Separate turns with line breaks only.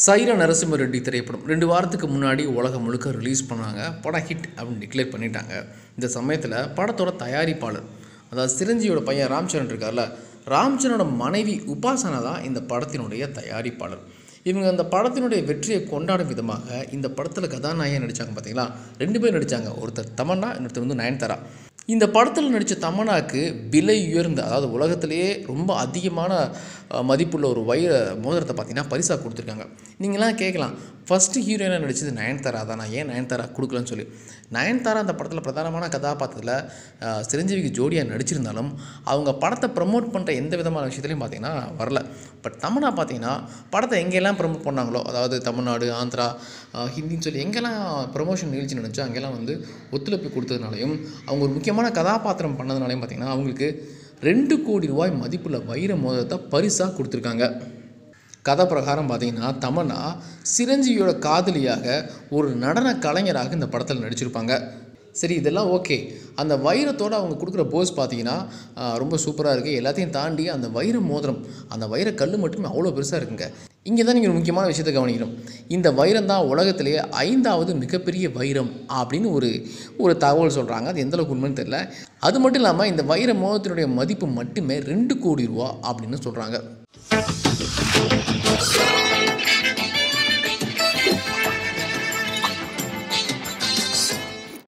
சைர நரசிம்ம ரெட்டி திரைப்படம் ரெண்டு வாரத்துக்கு முன்னாடி உலகம் முழுக்க ரிலீஸ் பண்ணாங்க படம் ஹிட் அப்படின்னு டிக்ளேர் பண்ணிட்டாங்க இந்த சமயத்தில் படத்தோட தயாரிப்பாளர் அதாவது சிரஞ்சீவியோட பையன் ராம்சரண் இருக்கார்ல ராம்சரனோட மனைவி உபாசனா தான் இந்த படத்தினுடைய தயாரிப்பாளர் இவங்க அந்த படத்தினுடைய வெற்றியை கொண்டாடும் விதமாக இந்த படத்தில் கதாநாயகன் நடித்தாங்க பார்த்தீங்களா ரெண்டு பேர் நடித்தாங்க ஒருத்தர் தமன்னா இன்னொருத்தர் வந்து நயன்தாரா இந்த படத்தில் நடித்த தமன்னாக்கு விலை உயர்ந்த அதாவது உலகத்திலேயே ரொம்ப அதிகமான அஹ், மதிப்புள்ள ஒரு வைர மோதிரத்தை பார்த்தீங்கன்னா பரிசாக கொடுத்துருக்காங்க நீங்களாம் கேட்கலாம் ஃபஸ்ட்டு ஹீரோயினாக நடித்தது நயன்தாரா தானா ஏன் நயன்தாரா கொடுக்கலன்னு சொல்லி நயன்தாரா அந்த படத்தில் பிரதானமான கதாபாத்திரத்தில் அஹ், சிரஞ்சீவிக்கு ஜோடியாக நடிச்சிருந்தாலும் அவங்க படத்தை ப்ரமோட் பண்ணுற எந்த விதமான விஷயத்துலையும் பார்த்தீங்கன்னா வரல பட் தமன்னா பார்த்தீங்கன்னா படத்தை எங்கெல்லாம் ப்ரமோட் பண்ணாங்களோ அதாவது தமிழ்நாடு ஆந்திரா அஹ், ஹிந்தின்னு சொல்லி எங்கெல்லாம் ப்ரமோஷன் நிகழ்ச்சி நடந்துச்சோ அங்கெல்லாம் வந்து ஒத்துழைப்பு கொடுத்ததுனாலையும் அவங்க ஒரு முக்கியமான கதாபாத்திரம் பண்ணதுனாலையும் பார்த்தீங்கன்னா அவங்களுக்கு ரெண்டு கோடி ரூபாய் மதிப்புள்ள வைர மோதிரத்தை பரிசாக கொடுத்துருக்காங்க கதை பிரகாரம் பார்த்தீங்கன்னா தமன்னா சிரஞ்சீவியோட காதலியாக ஒரு நடன கலைஞராக இந்த படத்தில் நடிச்சிருப்பாங்க சரி இதெல்லாம் ஓகே அந்த வைரத்தோட அவங்க கொடுக்குற போஸ் பார்த்தீங்கன்னா ஆஹ், ரொம்ப சூப்பராக இருக்குது எல்லாத்தையும் தாண்டி அந்த வைர மோதிரம் அந்த வைர கல் மட்டுமே அவ்வளோ பெருசாக இருக்குங்க இங்கே தான் நீங்கள் ஒரு முக்கியமான விஷயத்தை கவனிக்கணும் இந்த வைரம் தான் உலகத்திலேயே ஐந்தாவது மிகப்பெரிய வைரம் அப்படின்னு ஒரு ஒரு தகவல் சொல்கிறாங்க அது எந்த அளவுக்கு உண்மைன்னு தெரியல அது மட்டும் இல்லாமல் இந்த வைர மோதிரத்தினுடைய மதிப்பு மட்டுமே ரெண்டு கோடி ரூபா அப்படின்னு சொல்கிறாங்க